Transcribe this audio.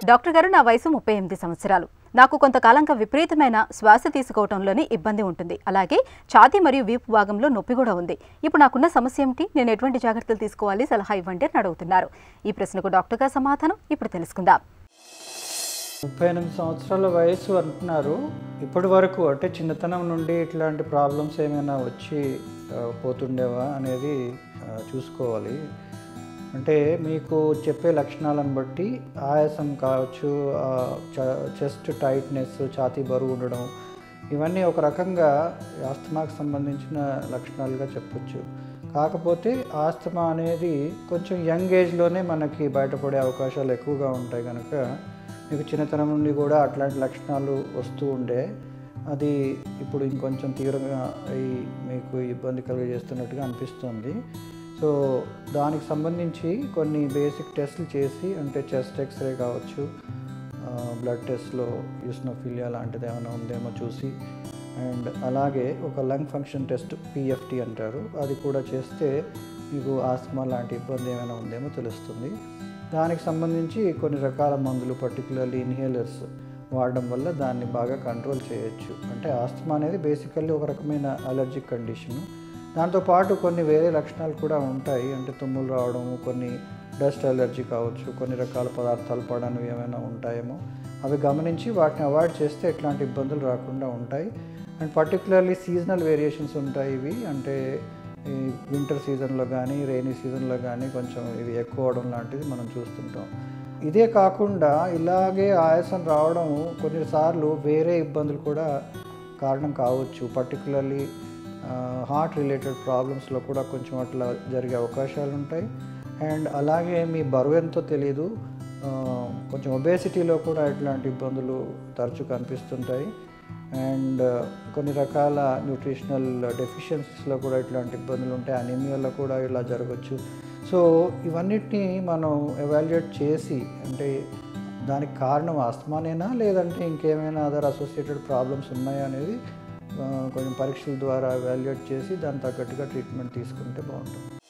doctor గారు నా వయసు ముప్పై ఎనిమిది సంవత్సరాలు నాకు కొంతకాలంగా విపరీతమైన శ్వాస తీసుకోవడంలోని ఇబ్బంది ఉంటుంది అలాగే ఛాతీ మరియు వీపు భాగంలో నొప్పి కూడా ఉంది ఇప్పుడు నాకున్న సమస్య ఏమిటి నేను ఎటువంటి జాగ్రత్తలు తీసుకోవాలి సలహా ఇవ్వండి అని అడుగుతున్నారు ఈ ప్రశ్నకు డాక్టర్ గారు సమాధానం ఇప్పుడు తెలుసుకుందాం ముప్పై ఎనిమిది సంవత్సరాల వయసు అంటున్నారు ఇప్పటి వరకు అంటే చిన్నతనం నుండి ఇట్లాంటి ప్రాబ్లమ్స్ ఏమైనా వచ్చి ఆ, పోతుండేవా అనేది ఆ, చూసుకోవాలి అంటే మీకు చెప్పే లక్షణాలను బట్టి ఆయాసం కావచ్చు ఆ, చ- చెస్ట్ టైట్నెస్ ఛాతీ బరువు ఉండడం ఇవన్నీ ఒక రకంగా ఆస్తమాకు సంబంధించిన లక్షణాలుగా చెప్పొచ్చు కాకపోతే ఆస్తమా అనేది కొంచెం యంగ్ ఏజ్లోనే మనకి బయటపడే అవకాశాలు ఎక్కువగా ఉంటాయి కనుక మీకు చిన్నతనం నుండి కూడా అట్లాంటి లక్షణాలు వస్తూ ఉండే అది ఇప్పుడు ఇంకొంచెం తీవ్రంగా అయి మీకు ఇబ్బంది కలిగజేస్తున్నట్టుగా అనిపిస్తుంది సో దానికి సంబంధించి కొన్ని బేసిక్ టెస్ట్లు చేసి అంటే చెస్ట్ ఎక్స్రే కావచ్చు బ్లడ్ టెస్ట్లో యూస్నోఫిలియా లాంటిది ఏమైనా ఉందేమో చూసి అండ్ అలాగే ఒక లంగ్ ఫంక్షన్ టెస్ట్ పిఎఫ్టీ అంటారు అది కూడా చేస్తే మీకు ఆస్మా లాంటి ఇబ్బంది ఏమైనా ఉందేమో తెలుస్తుంది దానికి సంబంధించి కొన్ని రకాల మందులు పర్టికులర్లీ ఇన్హేలర్స్ వాడడం వల్ల దాన్ని బాగా కంట్రోల్ చేయొచ్చు అంటే ఆస్తమా అనేది బేసికల్లీ ఒక రకమైన అలర్జిక్ కండిషను దాంతోపాటు కొన్ని వేరే లక్షణాలు కూడా ఉంటాయి అంటే తుమ్ములు రావడం కొన్ని డస్ట్ అలర్జీ కావచ్చు కొన్ని రకాల పదార్థాలు పడనివి ఏమైనా ఉంటాయేమో అవి గమనించి వాటిని అవాయిడ్ చేస్తే ఎట్లాంటి ఇబ్బందులు రాకుండా ఉంటాయి అండ్ పర్టికులర్లీ సీజనల్ వేరియేషన్స్ ఉంటాయి ఇవి అంటే ఈ వింటర్ సీజన్లో కానీ రైనీ సీజన్లో కానీ కొంచెం ఇవి ఎక్కువ అవడం లాంటిది మనం చూస్తుంటాం ఇదే కాకుండా ఇలాగే ఆయాసం రావడం కొన్నిసార్లు వేరే ఇబ్బందులు కూడా కారణం కావచ్చు పర్టికులర్లీ హార్ట్ రిలేటెడ్ ప్రాబ్లమ్స్లో కూడా కొంచెం అట్లా జరిగే అవకాశాలు ఉంటాయి అండ్ అలాగే మీ బరువు ఎంతో తెలియదు ఆ, కొంచెం ఒబేసిటీలో కూడా ఇట్లాంటి ఇబ్బందులు తరచూ కనిపిస్తుంటాయి అండ్ కొన్ని రకాల న్యూట్రిషనల్ డెఫిషియన్సీస్లో కూడా ఇట్లాంటి ఇబ్బందులు ఉంటాయి అనీమియాలో కూడా ఇలా జరగచ్చు సో ఇవన్నిటిని మనం ఎవాల్యుయేట్ చేసి అంటే దానికి కారణం ఆస్తమానేనా లేదంటే ఇంకేమైనా అదర్ అసోసియేటెడ్ ప్రాబ్లమ్స్ ఉన్నాయా అనేది ఆ, కొంచెం పరీక్షల ద్వారా ఎవాల్యుయేట్ చేసి దాని తగ్గట్టుగా ట్రీట్మెంట్ తీసుకుంటే బాగుంటుంది